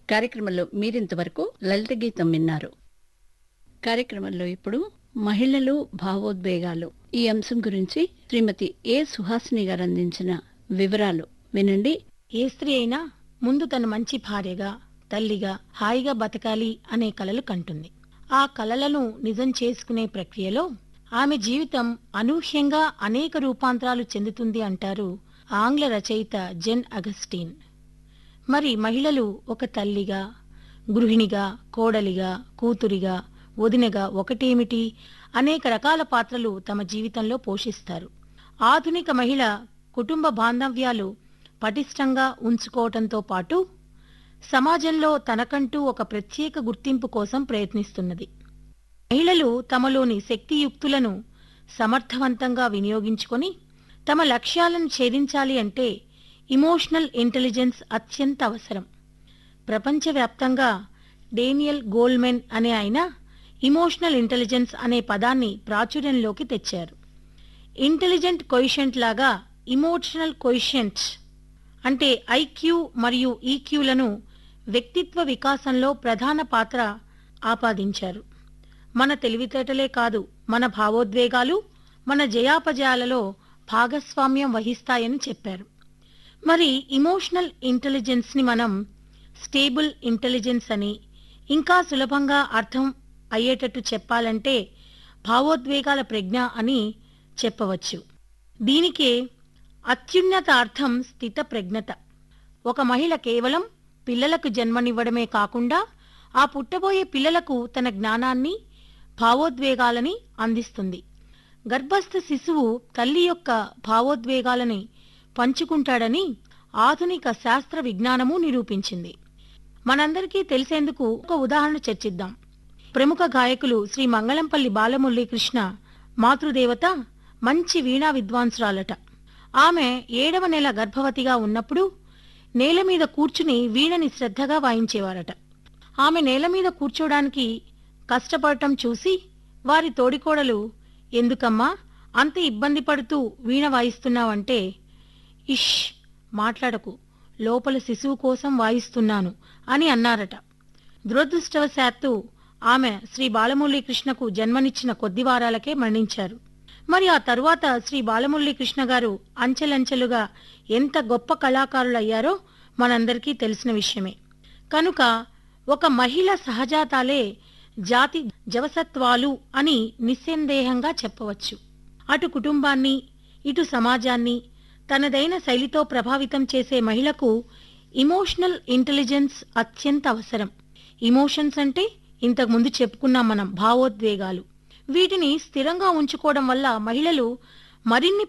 కార్యక్రమంలో మీరింతవరకు లలిత గీతం విన్నారు కార్యక్రమంలో ఇప్పుడు మహిళలు భావోద్వేగాలు ఈ అంశం గురించి శ్రీమతి ఏ సుహాసిని గారు అందించిన వివరాలు వినండి ఏ స్త్రీ అయినా ముందు తను మంచి భార్యగా తల్లిగా హాయిగా బతకాలి అనే కలలు కంటుంది ఆ కలలను నిజం చేసుకునే ప్రక్రియలో ఆమె జీవితం అనూహ్యంగా అనేక రూపాంతరాలు చెందుతుంది అంటారు ఆంగ్ల రచయిత జెన్ అగస్టీన్ మరి మహిళలు ఒక తల్లిగా గృహిణిగా కోడలిగా కూతురిగా వదినగా ఒకటేమిటి అనేక రకాల పాత్రలు తమ జీవితంలో పోషిస్తారు ఆధునిక మహిళ కుటుంబ బాంధవ్యాలు పటిష్టంగా ఉంచుకోవటంతో పాటు సమాజంలో తనకంటూ ఒక ప్రత్యేక గుర్తింపు కోసం ప్రయత్నిస్తున్నది మహిళలు తమలోని శక్తియుక్తులను సమర్థవంతంగా వినియోగించుకొని తమ లక్ష్యాలను ఛేదించాలి అంటే ఇమోషనల్ ఇంటెలిజెన్స్ అత్యంత అవసరం ప్రపంచవ్యాప్తంగా డేనియల్ గోల్మెన్ అనే ఆయన ఇమోషనల్ ఇంటెలిజెన్స్ అనే పదాన్ని ప్రాచుర్యంలోకి తెచ్చారు ఇంటెలిజెంట్ కొయిషెంట్ లాగా ఇమోషనల్ కొయిషెంట్ అంటే ఐక్యూ మరియు ఈక్యూలను వ్యక్తిత్వ వికాసంలో ప్రధాన పాత్ర ఆపాదించారు మన తెలివితేటలే కాదు మన భావోద్వేగాలు మన జయాపజయాలలో భాగస్వామ్యం వహిస్తాయని చెప్పారు మరి ఇమోషనల్ ఇంటెలిజెన్స్ ని మనం స్టేబుల్ ఇంటెలిజెన్స్ అని ఇంకా సులభంగా అర్థం అయ్యేటట్టు చెప్పాలంటే భావోద్వేగాల ప్రజ్ఞ అని చెప్పవచ్చు దీనికే అత్యున్నత అర్థం స్థిత ప్రజ్ఞత ఒక మహిళ కేవలం పిల్లలకు జన్మనివ్వడమే కాకుండా ఆ పుట్టబోయే పిల్లలకు తన జ్ఞానాన్ని భావోద్వేగాలని అందిస్తుంది గర్భస్థ శిశువు తల్లి యొక్క భావోద్వేగాలని పంచుకుంటాడని ఆధునిక శాస్త్ర విజ్ఞానము నిరూపించింది మనందరికీ తెలిసేందుకు ఒక ఉదాహరణ చర్చిద్దాం ప్రముఖ గాయకులు శ్రీ మంగళంపల్లి బాలమురళీకృష్ణ మాతృదేవత మంచి వీణా విద్వాంసురాలట ఆమె ఏడవ నెల గర్భవతిగా ఉన్నప్పుడు నేల మీద కూర్చుని వీణని శ్రద్ధగా వాయించేవారట ఆమె నేల మీద కూర్చోడానికి కష్టపడటం చూసి వారి తోడికోడలు ఎందుకమ్మా అంత ఇబ్బంది పడుతూ వీణ వాయిస్తున్నావంటే ఇష్ మాట్లాడకు లోపల శిశువు కోసం వాయిస్తున్నాను అని అన్నారట దురదృష్టవశాత్తు ఆమె శ్రీ బాలమురళీకృష్ణకు జన్మనిచ్చిన కొద్ది వారాలకే మరణించారు మరి ఆ తరువాత శ్రీ బాలమురళీకృష్ణ గారు అంచెలంచెలుగా ఎంత గొప్ప కళాకారులయ్యారో మనందరికీ తెలిసిన విషయమే కనుక ఒక మహిళ సహజాతాలే జాతి జవసత్వాలు అని నిస్సందేహంగా చెప్పవచ్చు అటు కుటుంబాన్ని ఇటు సమాజాన్ని తనదైన శైలితో ప్రభావితం చేసే మహిళకు ఇమోషనల్ ఇంటెలిజెన్స్ అత్యంత అవసరం ఇమోషన్స్ అంటే ఇంతకు ముందు చెప్పుకున్నాం మనం భావోద్వేగాలు వీటిని స్థిరంగా ఉంచుకోవడం వల్ల మహిళలు మరిన్ని